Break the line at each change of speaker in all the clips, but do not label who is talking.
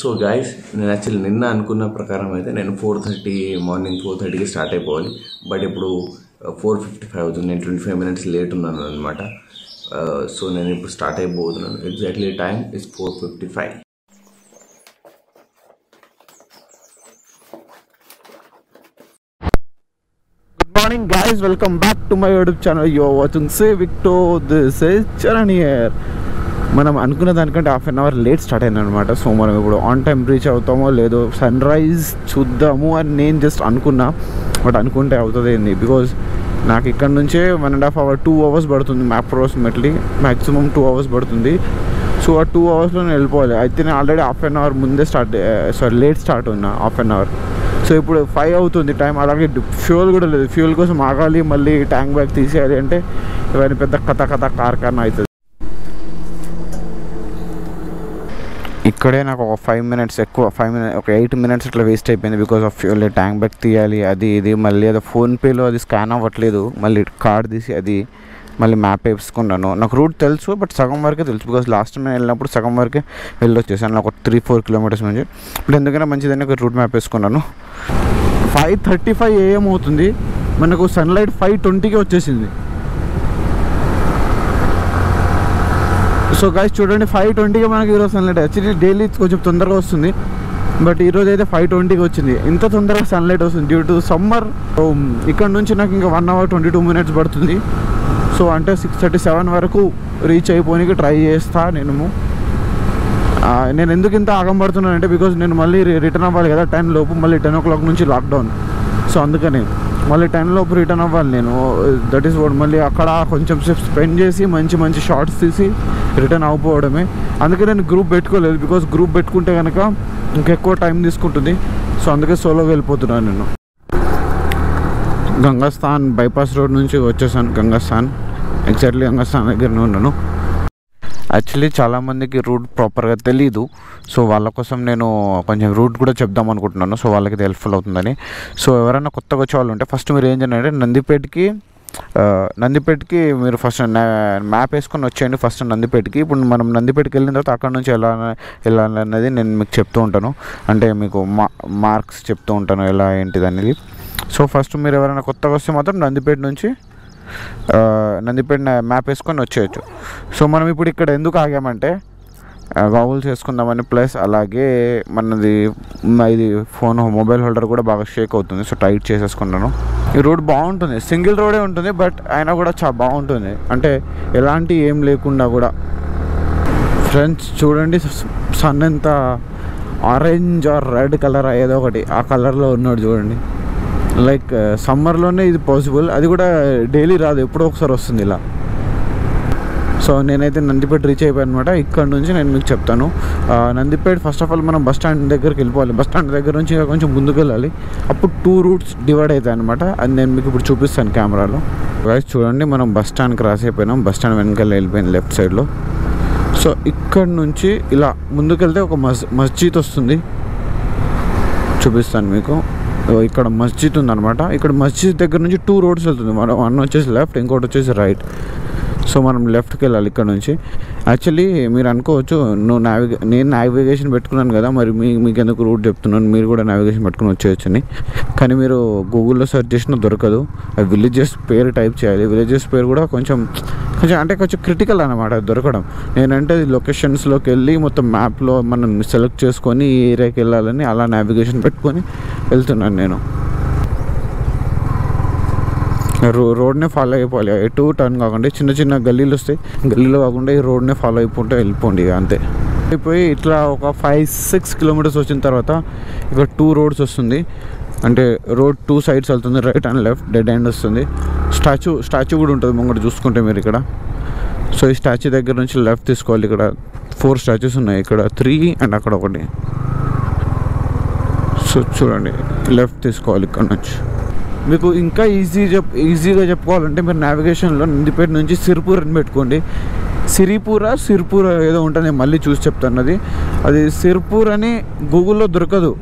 So guys నేను actually నిన్న అనుకున్న ప్రకారం అయితే నేను ఫోర్ థర్టీ మార్నింగ్ ఫోర్ థర్టీకి స్టార్ట్ అయిపోవాలి బట్ ఇప్పుడు ఫోర్ ఫిఫ్టీ ఫైవ్ అవుతుంది నేను ట్వంటీ ఫైవ్ మినిట్స్ లేట్ ఉన్నాను అనమాట సో నేను ఇప్పుడు స్టార్ట్ అయిపోతున్నాను exactly time is four fifty five
Good morning, guys. Welcome back to my YouTube channel. You're watching Say Victor. This is Charan here. మనం అనుకున్న దానికంటే half an hour late start అయింది అనమాట సో మనం ఇప్పుడు ఆన్ టైం రీచ్ అవుతామో లేదో sun rise చూద్దాము అని నేను జస్ట్ అనుకున్నా బట్ అనుకుంటే అవుతుంది ఏంది బికాజ్ నాకు ఇక్కడ నుంచే one and half hour two hours పడుతుంది map approximately maximum two hours పడుతుంది సో ఆ టూ అవర్స్లో నేను వెళ్ళిపోవాలి అయితే నేను ఆల్రెడీ హాఫ్ అన్ అవర్ ముందే స్టార్ట్ సారీ లేట్ స్టార్ట్ ఉన్నా హాఫ్ అన్ అవర్ సో ఇప్పుడు ఫైవ్ అవుతుంది టైం అలాగే ఫ్యూల్ కూడా లేదు ఫ్యూల్ కోసం ఆగాలి మళ్ళీ ట్యాంక్ బ్యాగ్ తీసేయాలి అంటే ఇవన్నీ పెద్ద కథ కథ కార్ఖానా అవుతుంది ఇక్కడే నాకు ఒక ఫైవ్ మినిట్స్ ఎక్కువ ఫైవ్ మినిట్స్ ఒక ఎయిట్ మినిట్స్ ఇట్లా వేస్ట్ అయిపోయింది because of fuel tank bag తీయాలి అది ఇది మళ్ళీ అది ఫోన్పేలో అది స్కాన్ అవ్వట్లేదు మళ్ళీ కార్డ్ తీసి అది మళ్ళీ మ్యాప్ వేసుకున్నాను నాకు రూట్ తెలుసు బట్ సగం వరకే తెలుసు బికాస్ లాస్ట్ టైం నేను వెళ్ళినప్పుడు సగం వరకే వెళ్ళి వచ్చేసాను ఒక త్రీ ఫోర్ కిలోమీటర్స్ నుంచి ఇప్పుడు ఎందుకైనా మంచిదని ఒక రూట్ మ్యాప్ వేసుకున్నాను ఫైవ్ థర్టీ ఫైవ్ ఏఎం అవుతుంది మనకు సన్లైట్ ఫైవ్ ట్వంటీకి వచ్చేసింది సో గైస్ చూడండి ఫైవ్ ట్వంటీకి మనకి ఈరోజు సన్లైట్ యాక్చువల్లీ డైలీ కొంచెం తొందరగా వస్తుంది బట్ ఈరోజు అయితే ఫైవ్ ట్వంటీకి వచ్చింది ఇంత తొందరగా సన్లైట్ వస్తుంది డ్యూ టు సమ్మర్ ఇక్కడ నుంచి నాకు ఇంకా one hour twenty two minutes పడుతుంది సో అంటే సిక్స్ థర్టీ సెవెన్ వరకు రీచ్ అయిపోనికి ట్రై చేస్తా నేను ఆ, నేను ఎందుకు ఇంత ఆగం పడుతున్నాను అంటే బికాజ్ నేను మళ్ళీ రిటర్న్ అవ్వాలి కదా టెన్ లోపు మళ్ళీ టెన్ ఓ క్లాక్ నుంచి లాక్డౌన్ సో అందుకని మళ్ళీ టెన్ లోపు రిటర్న్ అవ్వాలి నేను దట్ ఈస్ వాట్ మళ్ళీ అక్కడ కొంచెం సేపు స్పెండ్ చేసి మంచి మంచి షార్ట్స్ తీసి రిటర్న్ అవ్వకపోవడమే అందుకే నేను గ్రూప్ పెట్టుకోలేదు బికాజ్ గ్రూప్ పెట్టుకుంటే కనుక ఇంకెక్కువ టైం తీసుకుంటుంది సో అందుకే సోలో వెళ్ళిపోతున్నాను నేను గంగాస్థాన్ బైపాస్ రోడ్ నుంచి వచ్చేసాను గంగాస్థాన్ ఎగ్జాక్ట్లీ గంగాస్థాన్ దగ్గరనే ఉన్నాను యాక్చువల్లీ చాలామందికి రూట్ ప్రాపర్గా తెలీదు సో వాళ్ళ కోసం నేను కొంచెం రూట్ కూడా చెప్దాం అనుకుంటున్నాను సో వాళ్ళకి ఇది హెల్ప్ఫుల్ అవుతుందని సో ఎవరైనా కొత్తగా వచ్చే వాళ్ళు ఉంటే ఫస్ట్ మీరు ఏం చేయండి అంటే నందిపేటకి ఆ, నందిపేటకి మీరు ఫస్ట్ మ్యాప్ వేసుకొని వచ్చేయండి ఫస్ట్ నందిపేటకి ఇప్పుడు మనం నందిపేటకి వెళ్ళిన తర్వాత అక్కడ నుంచి ఎలా వెళ్ళాలనేది నేను మీకు చెప్తూ ఉంటాను అంటే మీకు మా మార్క్స్ చెప్తూ ఉంటాను ఎలా ఏంటిది అనేది సో ఫస్ట్ మీరు ఎవరైనా కొత్తగా వస్తే మాత్రం నందిపేట నుంచి ఆ, నందిపేట మ్యాప్ వేసుకొని వచ్చేయచ్చు సో మనం ఇప్పుడు ఇక్కడ ఎందుకు ఆగామంటే గాగుల్స్ వేసుకుందామని ప్లస్ అలాగే మనది మ- ఇది ఫోన్ మొబైల్ హోల్డర్ కూడా బాగా షేక్ అవుతుంది సో టైట్ చేసేసుకున్నాను ఈ రోడ్ బాగుంటుంది సింగిల్ రోడే ఉంటుంది బట్ అయినా కూడా చాలా బాగుంటుంది అంటే ఎలాంటి ఏం లేకుండా కూడా ఫ్రెండ్స్ చూడండి సన్ ఎంత ఆరెంజ్ ఆర్ రెడ్ కలర్ ఏదో ఒకటి ఆ కలర్లో ఉన్నాడు చూడండి లైక్ సమ్మర్లోనే ఇది పాసిబుల్ అది కూడా డైలీ రాదు ఎప్పుడో ఒకసారి వస్తుంది ఇలా సో నేనైతే నందిపేట రీచ్ అయిపోయాను అనమాట ఇక్కడ నుంచి నేను మీకు చెప్తాను ఆ, నందిపేట ఫస్ట్ ఆఫ్ ఆల్ మనం బస్ స్టాండ్ దగ్గరికి వెళ్ళిపోవాలి బస్ స్టాండ్ దగ్గర నుంచి ఇంకా కొంచెం ముందుకు వెళ్ళాలి అప్పుడు టూ రూట్స్ డివైడ్ అవుతాయి అనమాట అది నేను మీకు ఇప్పుడు చూపిస్తాను కెమెరాలో గైస్ చూడండి మనం బస్ స్టాండ్ క్రాస్ అయిపోయినాం బస్ స్టాండ్ వెనకాల వెళ్ళిపోయింది లెఫ్ట్ సైడ్లో సో ఇక్కడ నుంచి ఇలా ముందుకెళ్తే ఒక మస్ మస్జిద్ వస్తుంది చూపిస్తాను మీకు ఓ ఇక్కడ మస్జిద్ ఉందన్నమాట ఇక్కడ మస్జిద్ దగ్గర నుంచి టూ రోడ్స్ వెళ్తుంది మనం వన్ వచ్చేసి లెఫ్ట్ ఇంకోటి వచ్చేసి రైట్ సో మనం లెఫ్ట్కి వెళ్ళాలి ఇక్కడ నుంచి యాక్చువల్లీ మీరు అనుకోవచ్చు నువ్వు నావిగే నేను నావిగేషన్ పెట్టుకున్నాను కదా మరి మీ మీకు ఎందుకు రూట్ చెప్తున్నాను మీరు కూడా నావిగేషన్ పెట్టుకుని వచ్చేయచ్చని కానీ మీరు గూగుల్లో సెర్చ్ చేసినా దొరకదు ఆ విలేజెస్ పేరు టైప్ చేయాలి విలేజెస్ పేరు కూడా కొంచెం కొంచెం అంటే కొంచెం క్రిటికల్ అనమాట అది దొరకడం నేనంటే లొకేషన్స్లోకి వెళ్ళి మొత్తం మ్యాప్లో మనం సెలెక్ట్ చేసుకొని ఈ ఏరియాకి వెళ్ళాలని అలా నావిగేషన్ పెట్టుకొని వెళ్తున్నాను నేను రో రోడ్నే ఫాలో అయిపోవాలి ఎటు టర్న్ కాకుండా చిన్న చిన్న గల్లీలు వస్తాయి గల్లీలో కాకుండా ఈ రోడ్నే ఫాలో అయిపోతే వెళ్ళిపోండి ఇక అంతే అయిపోయి ఇట్లా ఒక ఫైవ్ సిక్స్ కిలోమీటర్స్ వచ్చిన తర్వాత ఇక్కడ టూ రోడ్స్ వస్తుంది అంటే రోడ్ టూ సైడ్స్ వెళ్తుంది right and left dead end వస్తుంది స్టాచ్యూ స్టాచ్యూ కూడా ఉంటుంది ముంగట చూసుకుంటే మీరు ఇక్కడ సో ఈ స్టాచ్యూ దగ్గర నుంచి లెఫ్ట్ తీసుకోవాలి ఇక్కడ ఫోర్ స్టాచ్యూస్ ఉన్నాయి ఇక్కడ త్రీ అండ్ అక్కడ ఒకటి సో చూడండి లెఫ్ట్ తీసుకోవాలి ఇక్కడ నుంచి మీకు ఇంకా ఈజీ చెప్ ఈజీగా చెప్పుకోవాలంటే మీరు నావిగేషన్లో నందిపేట నుంచి సిరిపూర్ అని పెట్టుకోండి సిరిపూర సిరిపూర ఏదో ఉంటుంది నేను మళ్ళీ చూసి చెప్తాను అది అది సిరిపూర్ అని గూగుల్లో దొరకదు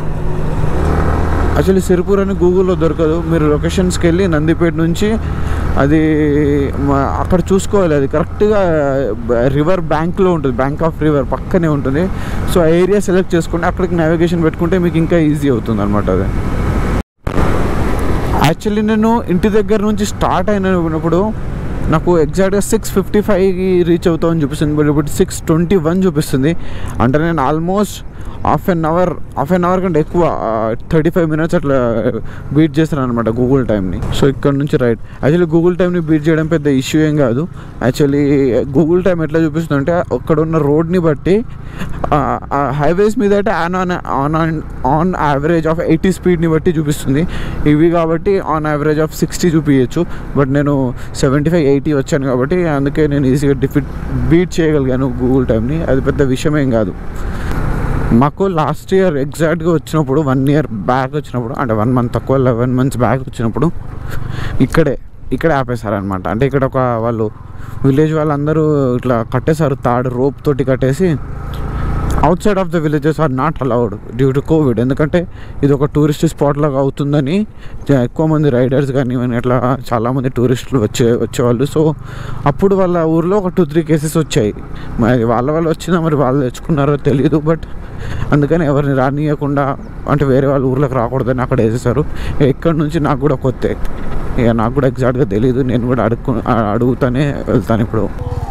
యాక్చువల్లీ సిరిపూర్ అని గూగుల్లో దొరకదు మీరు లొకేషన్స్కి వెళ్ళి నందిపేట నుంచి అది మ- అక్కడ చూసుకోవాలి అది కరెక్ట్గా రివర్ బ్యాంక్లో ఉంటుంది బ్యాంక్ ఆఫ్ రివర్ పక్కనే ఉంటుంది సో ఆ ఏరియా సెలెక్ట్ చేసుకుంటే అక్కడికి నావిగేషన్ పెట్టుకుంటే మీకు ఇంకా ఈజీ అవుతుంది అనమాట అది యాక్చువల్లీ నేను ఇంటి దగ్గర నుంచి స్టార్ట్ అయినప్పుడు నాకు ఎగ్జాక్ట్గా సిక్స్ ఫిఫ్టీ ఫైవ్కి రీచ్ అవుతామని చూపిస్తుంది బట్ ఇప్పుడు సిక్స్ ట్వంటీ వన్ చూపిస్తుంది అంటే నేను almost half an hour half an hour కంటే ఎక్కువ థర్టీ ఫైవ్ మినిట్స్ అట్లా బీట్ చేస్తాను అనమాట గూగుల్ టైంని సో ఇక్కడ నుంచి రైట్ యాక్చువల్లీ గూగుల్ టైంని బీట్ చేయడం పెద్ద ఇష్యూ ఏం కాదు యాక్చువల్లీ గూగుల్ టైం ఎట్లా చూపిస్తుంది అంటే అక్కడ ఉన్న రోడ్ని బట్టి హైవేస్ మీద అయితే on on on on average of eighty స్పీడ్ని బట్టి చూపిస్తుంది ఇవి కాబట్టి ఆన్ యావరేజ్ ఆఫ్ సిక్స్టీ చూపించచ్చు బట్ నేను సెవెంటీ ఫైవ్ ఎయిటీ వచ్చాను కాబట్టి అందుకే నేను ఈజీగా డిఫిట్ బీట్ చేయగలిగాను గూగుల్ టైంని అది పెద్ద విషయమేం కాదు మాకు లాస్ట్ ఇయర్ ఎగ్జాక్ట్గా వచ్చినప్పుడు వన్ ఇయర్ బ్యాక్ వచ్చినప్పుడు అంటే వన్ మంత్ తక్కువ లెవెన్ మంత్స్ బ్యాక్ వచ్చినప్పుడు ఇక్కడే ఇక్కడే ఆపేశారనమాట అంటే ఇక్కడ ఒక వాళ్ళు విలేజ్ వాళ్ళందరూ ఇట్లా కట్టేశారు తాడు రోప్ తోటి కట్టేసి outside of the villages are not allowed due to Covid ఎందుకంటే ఇది ఒక టూరిస్ట్ స్పాట్ లాగా అవుతుందని జ- ఎక్కువ మంది రైడర్స్ కానీ ఇవన్నీ అట్లా చాలామంది టూరిస్టులు వచ్చే వచ్చేవాళ్ళు సో అప్పుడు వాళ్ళ ఊర్లో ఒక టూ త్రీ కేసెస్ వచ్చాయి మరి వాళ్ళ వాళ్ళు వచ్చిందా మరి వాళ్ళు తెచ్చుకున్నారో తెలియదు బట్ అందుకని ఎవరిని రానియకుండా అంటే వేరే వాళ్ళ ఊర్లోకి రాకూడదని అక్కడ వేసేసారు ఇక్కడ నుంచి నాకు కూడా కొత్త ఇక నాకు కూడా ఎగ్జాక్ట్గా తెలియదు నేను కూడా అడుగు అడుగుతానే వెళ్తాను ఇప్పుడు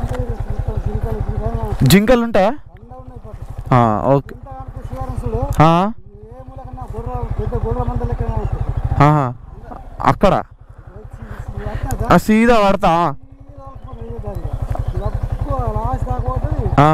జింకలు ఉంటాయా ఆ, ఓకే ఆ, ఆహా. అక్కడ ఆ, సీదా పడతా ఆ,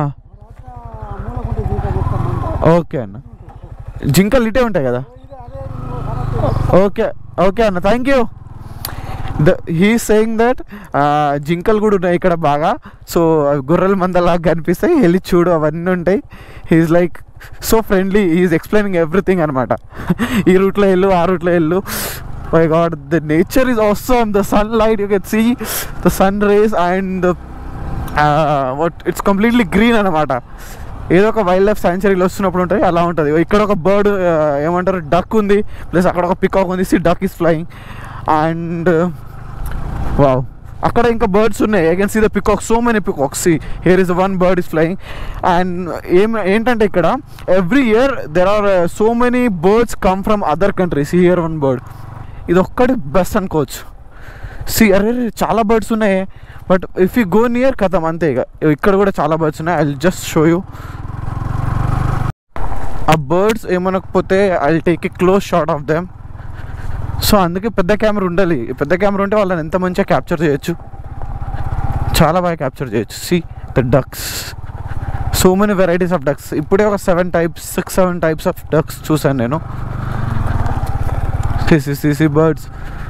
ఓకే అన్న జింకలు ఇటే ఉంటాయి కదా ఓకే ఓకే అన్న thank you the he saying that జింకలు కూడా ఉన్నాయి ఇక్కడ బాగా సో గొర్రెల మందలాగా కనిపిస్తాయి వెళ్ళి చూడు అవన్నీ ఉంటాయి he's like so friendly is explaining everything అనమాట ఈ రూట్లో వెళ్ళు ఆ రూట్లో వెళ్ళు my God the nature is awesome the sun light you can see the sun rays and what it's completely green అనమాట ఏదో ఒక వైల్డ్ లైఫ్ సాంచురీలో వస్తున్నప్పుడు ఉంటుంది అలా ఉంటుంది ఇక్కడ ఒక బర్డ్ ఏమంటారు డక్ ఉంది ప్లస్ అక్కడ ఒక పికాక్ ఉంది see duck is flying and wow అక్కడ ఇంకా బర్డ్స్ ఉన్నాయి I can see the peacock so many peacocks see here is one bird is flying and ఏం ఏంటంటే ఇక్కడ every year there are so many birds come from other countries here one bird ఇది ఒక్కటి best అనుకోవచ్చు C అరే రే, చాలా birds ఉన్నాయి but if you go near కథం అంతే ఇక ఇక్కడ కూడా చాలా బర్డ్స్ ఉన్నాయి ఐ జస్ట్ షో యూ ఆ బర్డ్స్ ఏమనకపోతే I take a close shot of them so అందుకే పెద్ద కెమెరా ఉండాలి పెద్ద కెమెరా ఉంటే వాళ్ళని ఎంత మంచిగా క్యాప్చర్ చేయొచ్చు చాలా బాగా క్యాప్చర్ చేయొచ్చు see the ducks so many varieties of ducks ఇప్పుడే ఒక seven types six seven types of ducks చూసాను నేను see see see birds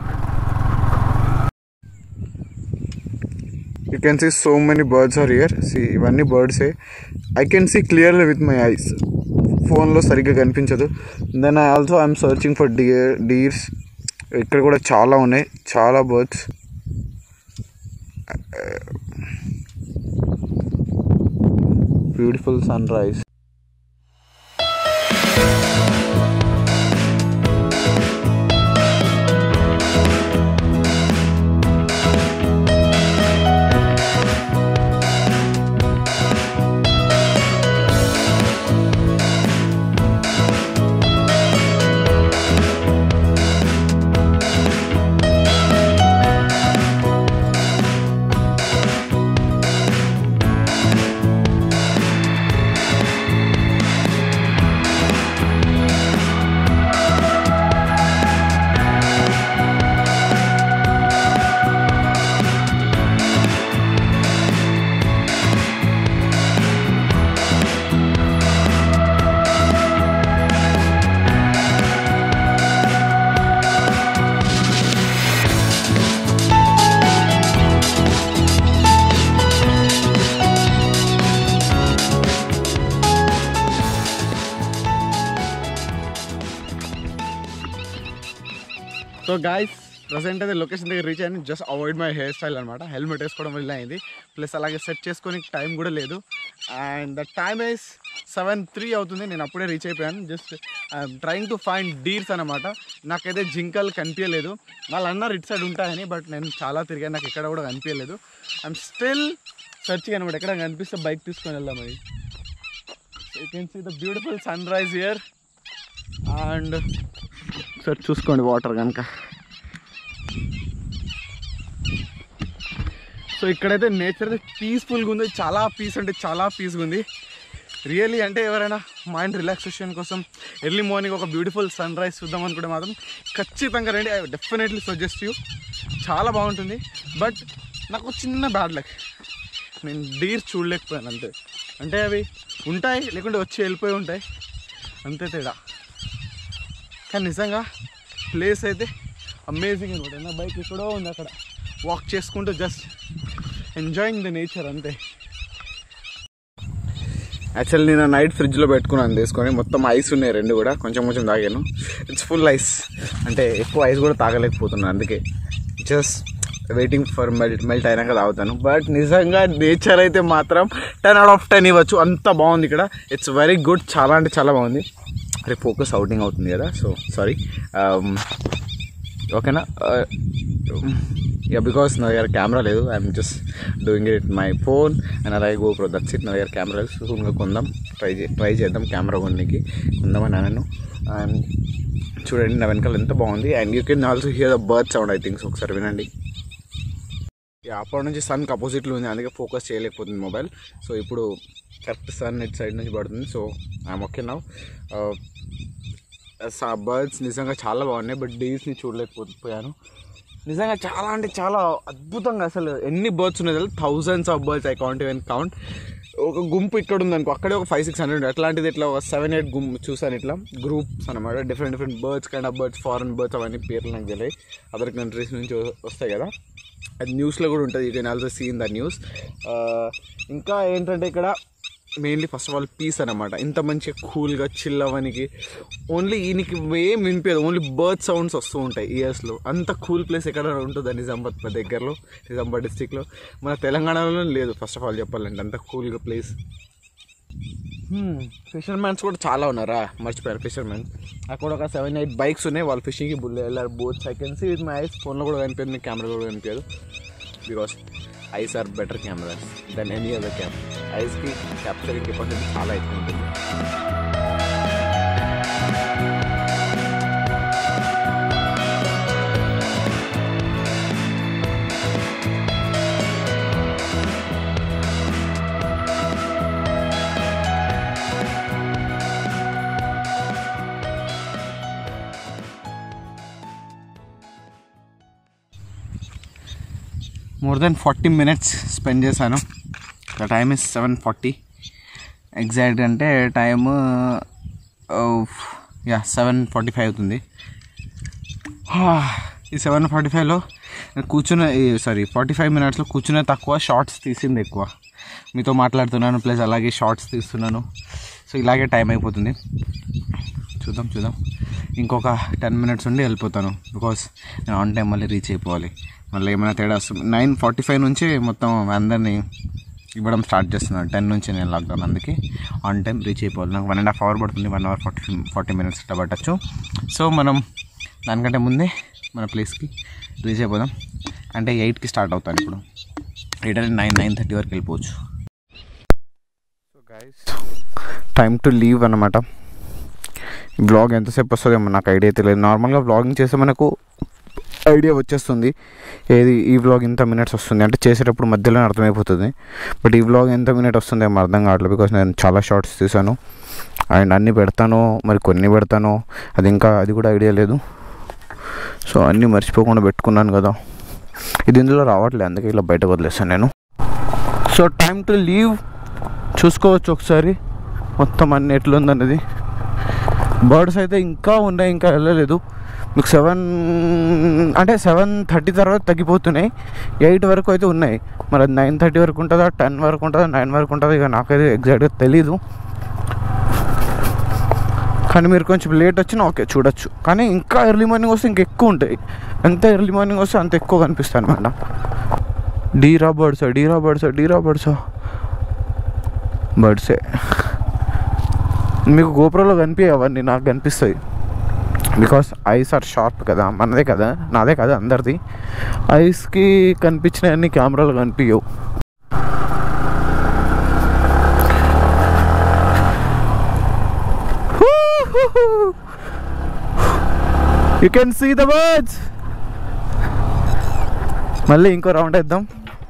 you can see so many birds are here see ఇవన్నీ బర్డ్సే I can see clearly with my eyes ఫోన్లో సరిగ్గా కనిపించదు then I also I'm searching for deer deers ఇక్కడ కూడా చాలా ఉన్నాయి చాలా birds beautiful sun rise so guys present అయితే లొకేషన్ దగ్గర రీచ్ అయ్యాను just avoid my hair style అనమాట హెల్మెట్ వేసుకోవడం వల్ల అయింది ప్లస్ అలాగే సెట్ చేసుకొని టైం కూడా లేదు and the time is
seven three అవుతుంది నేను అప్పుడే రీచ్ అయిపోయాను just I'm trying to find deers అనమాట నాకైతే జింకలు కనిపించలేదు వాళ్ళు అన్నారు ఇటు సైడ్ ఉంటాయని బట్ నేను చాలా తిరిగాను నాకు ఎక్కడ కూడా కనిపించలేదు ఐఎమ్ స్టిల్ సర్చింగ్ అనమాట ఎక్కడ కనిపిస్తే బైక్ తీసుకొని వెళ్దాం అది you can see the beautiful sun rise here and sir చూసుకోండి వాటర్ కనుక సో ఇక్కడైతే నేచర్ అయితే పీస్ఫుల్గా ఉంది చాలా పీస్ అంటే చాలా పీస్గా ఉంది రియల్లీ అంటే ఎవరైనా మైండ్ రిలాక్సేషన్ కోసం ఎర్లీ మార్నింగ్ ఒక బ్యూటిఫుల్ సన్ రైజ్ చూద్దాం అనుకుంటే మాత్రం ఖచ్చితంగా రండి ఐ డెఫినెట్లీ సజెస్ట్ యూ చాలా బాగుంటుంది బట్ నాకు ఒక చిన్న బ్యాడ్ లక్ నేను డీర్ చూడలేకపోయాను అంతే అంటే అవి ఉంటాయి లేకుంటే వచ్చి వెళ్ళిపోయి ఉంటాయి అంతే తేడా కానీ నిజంగా ప్లేస్ అయితే అమేజింగ్ అనమాట నా బైక్ ఎక్కడో ఉంది అక్కడ వాక్ చేసుకుంటూ జస్ట్ ఎంజాయింగ్ ద నేచర్ అంతే యాక్చువల్లీ నేను నైట్ ఫ్రిడ్జ్లో పెట్టుకున్నాను తీసుకొని మొత్తం ఐస్ ఉన్నాయి రెండు కూడా కొంచెం కొంచెం తాగాను ఇట్స్ ఫుల్ ఐస్ అంటే ఎక్కువ ఐస్ కూడా తాగలేకపోతున్నాను అందుకే just waiting for melt melt అయినాక తాగుతాను బట్ నిజంగా నేచర్ అయితే మాత్రం టెన్ అవుట్ ఆఫ్ టెన్ ఇవ్వచ్చు అంత బాగుంది ఇక్కడ ఇట్స్ వెరీ గుడ్ చాలా అంటే చాలా బాగుంది అరే ఫోకస్ అవుటింగ్ అవుతుంది కదా సో సారీ ఓకేనా యా బికాస్ నా దగ్గర కెమెరా లేదు I'm just doing it my phone and అలాగే గోప్రో దట్స్ ఇట్ నా దగ్గర కెమెరా లేదు సూన్గా కొందాం ట్రై చే ట్రై చేద్దాం కెమెరా కొనికి కొందామని అన్నాను అండ్ చూడండి నా వెనకాల ఎంత బాగుంది and you can also hear the bird sound I thinks ఒకసారి వినండి యా, అప్పటి నుంచి సన్కి అపోజిట్లో ఉంది అందుకే ఫోకస్ చేయలేకపోతుంది మొబైల్ సో ఇప్పుడు కరెక్ట్ సన్ ఇట్ సైడ్ నుంచి పడుతుంది so I'm okay now birds నిజంగా చాలా బాగున్నాయి బట్ డీస్ని చూడలేకపోయాను నిజంగా చాలా అంటే చాలా అద్భుతంగా అసలు ఎన్ని బర్డ్స్ ఉన్నాయి thousands of birds I count even count ఒక గుంపు ఇక్కడ ఉంది అక్కడే ఒక ఫైవ్ సిక్స్ హండ్రెడ్ అట్లాంటిది ఇట్లా ఒక సెవెన్ ఎయిట్ గుంపు చూసాను ఇట్లా గ్రూప్స్ అనమాట different different birds kind of birds foreign birds అవన్నీ పేర్లు నాకు తెలియదు అదర్ కంట్రీస్ నుంచి వ- వస్తాయి కదా అది న్యూస్లో కూడా ఉంటుంది you can also seen the news ఇంకా ఏంటంటే ఇక్కడ mainly first of all peace అనమాట ఇంత మంచిగా కూల్గా చిల్ అవ్వనికి ఓన్లీ ఈయనకి ఏం వినిపించదు ఓన్లీ బర్డ్ సౌండ్స్ వస్తూ ఉంటాయి ఇయర్స్లో అంత కూల్ ప్లేస్ ఎక్కడ ఉంటుందా నిజామాబాద్ మా దగ్గరలో నిజామాబాద్ డిస్టిక్లో మన తెలంగాణలో లేదు ఫస్ట్ ఆఫ్ ఆల్ చెప్పాలంటే అంత కూల్గా ప్లేస్ ఫిషర్ మ్యాన్స్ కూడా చాలా ఉన్నారా మర్చిపోయారు ఫిషర్ మ్యాన్స్ అక్కడ ఒక సెవెన్ ఎయిట్ బైక్స్ ఉన్నాయి వాళ్ళు ఫిషింగ్కి బుల్ వెళ్ళారు boats I can see with my eyes ఫోన్లో కూడా కనిపించదు కెమెరా కూడా కనిపించదు because eyes are better cameras than any other cam ఐస్కి క్యాప్చరింగ్ కెపాసిటీ చాలా ఎక్కువ ఉంటుంది more than forty minutes spend చేశాను the time is seven forty exact అంటే time yeah seven forty five అవుతుంది ఈ సెవెన్ ఫార్టీ ఫైవ్లో కూర్చున్న సారీ ఫార్టీ ఫైవ్ మినిట్స్లో కూర్చునే తక్కువ షార్ట్స్ తీసింది ఎక్కువ మీతో మాట్లాడుతున్నాను ప్లస్ అలాగే షార్ట్స్ తీస్తున్నాను సో ఇలాగే టైం అయిపోతుంది చూద్దాం చూద్దాం ఇంకొక టెన్ మినిట్స్ ఉండి వెళ్ళిపోతాను బికాస్ నేను ఆన్ టైం మళ్ళీ రీచ్ అయిపోవాలి మళ్ళీ ఏమైనా తేడా వస్తుంది నైన్ ఫార్టీ ఫైవ్ నుంచి మొత్తం అందరినీ ఇవ్వడం స్టార్ట్ చేస్తున్నాను టెన్ నుంచి నేను లాక్డౌన్ అందుకే ఆన్ టైం రీచ్ అయిపోవాలి నాకు వన్ అండ్ హాఫ్ అవర్ పడుతుంది one hour forty forty minutes ఇట్లా పట్టచ్చు సో మనం దానికంటే ముందే మన ప్లేస్కి రీచ్ అయిపోదాం అంటే ఎయిట్కి స్టార్ట్ అవుతాను ఇప్పుడు ఎయిట్ అంటే నైన్ నైన్ థర్టీ వరకు వెళ్ళిపోవచ్చు
so guys time to leave అనమాట ఈ బ్లాగ్ ఎంతసేపు వస్తుందేమో నాకు ఐడియా తెలియదు నార్మల్గా బ్లాగింగ్ చేస్తే మనకు ఐడియా వచ్చేస్తుంది ఏది ఈ వ్లాగ్ ఇంత మినిట్స్ వస్తుంది అంటే చేసేటప్పుడు మధ్యలోనే అర్థమైపోతుంది బట్ ఈ వ్లాగ్ ఎంత మినిట్ వస్తుంది ఏమో అర్థం కావట్లేదు బికాస్ నేను చాలా షార్ట్స్ తీసాను అండ్ అన్నీ పెడతాను మరి కొన్ని పెడతాను అది ఇంకా అది కూడా ఐడియా లేదు సో అన్నీ మర్చిపోకుండా పెట్టుకున్నాను కదా ఇది ఇందులో రావట్లేదు అందుకే ఇలా బయటకు వదిలేస్తాను నేను సో టైం టు లీవ్ చూసుకోవచ్చు ఒకసారి మొత్తం అన్ని ఎట్లుందన్నది బర్డ్స్ అయితే ఇంకా ఉన్నాయి ఇంకా వెళ్ళలేదు మీకు సెవెన్ అంటే సెవెన్ థర్టీ తర్వాత తగ్గిపోతున్నాయి ఎయిట్ వరకు అయితే ఉన్నాయి మరి అది నైన్ థర్టీ వరకు ఉంటుందా టెన్ వరకు ఉంటుందా నైన్ వరకు ఉంటుందా ఇక నాకైతే ఎగ్జాక్ట్గా తెలీదు కానీ మీరు కొంచెం లేట్ వచ్చినా ఓకే చూడొచ్చు కానీ ఇంకా ఎర్లీ మార్నింగ్ వస్తే ఇంకా ఎక్కువ ఉంటాయి ఎంత ఎర్లీ మార్నింగ్ వస్తే అంత ఎక్కువ కనిపిస్తాయి అనమాట డీరా బర్డ్సా డీరా బర్డ్సా డీరా బర్డ్సా బర్డ్సే మీకు గోపురంలో కనిపించవు అవన్నీ నాకు కనిపిస్తాయి బికాస్ ఐస్ ఆర్ షార్ప్ కదా మనదే కదా నాదే కదా అందరిది ఐస్కి కనిపించినవన్నీ కెమెరాలో కనిపించవు you can see the birds మళ్ళీ ఇంకో రౌండ్ వేద్దాం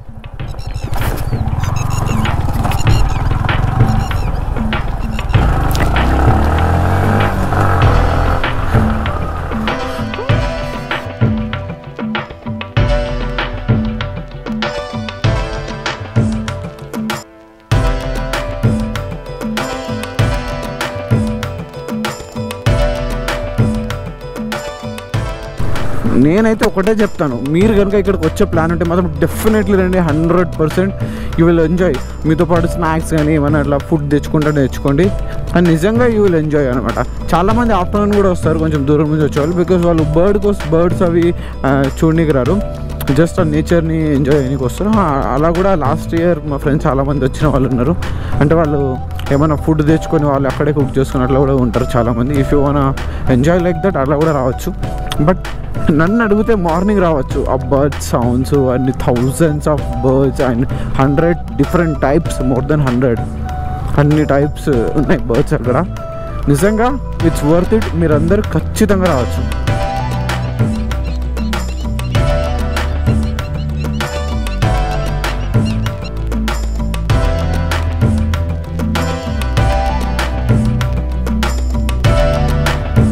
నేనైతే ఒకటే చెప్తాను మీరు కనుక ఇక్కడికి వచ్చే ప్లాన్ ఉంటే మాత్రం డెఫినెట్లీ రండి hundred percent you will enjoy మీతో పాటు స్నాక్స్ కానీ ఏమైనా అట్లా ఫుడ్ తెచ్చుకుంటే తెచ్చుకోండి అండ్ నిజంగా యూ విల్ ఎంజాయ్ అనమాట చాలామంది ఆఫ్టర్నూన్ కూడా వస్తారు కొంచెం దూరం నుంచి వచ్చేవాళ్ళు బికాస్ వాళ్ళు బర్డ్ కోసం బర్డ్స్ అవి చూడడానికి రారు జస్ట్ ఆ నేచర్ని ఎంజాయ్ చేయడానికి వస్తారు ఆ, అలా కూడా లాస్ట్ ఇయర్ మా ఫ్రెండ్స్ చాలామంది వచ్చిన వాళ్ళు ఉన్నారు అంటే వాళ్ళు ఏమైనా ఫుడ్ తెచ్చుకొని వాళ్ళు అక్కడే కుక్ చేసుకుని అట్లా కూడా ఉంటారు చాలామంది if you want enjoy like that అలా కూడా రావచ్చు బట్ నన్ను అడిగితే మార్నింగ్ రావచ్చు ఆ బర్డ్స్ సౌండ్స్ అన్ని thousands of birds and hundred different types more than hundred అన్ని టైప్స్ ఉన్నాయి బర్డ్స్ అక్కడ నిజంగా ఇట్స్ వర్త్ ఇట్ మీరందరూ ఖచ్చితంగా రావచ్చు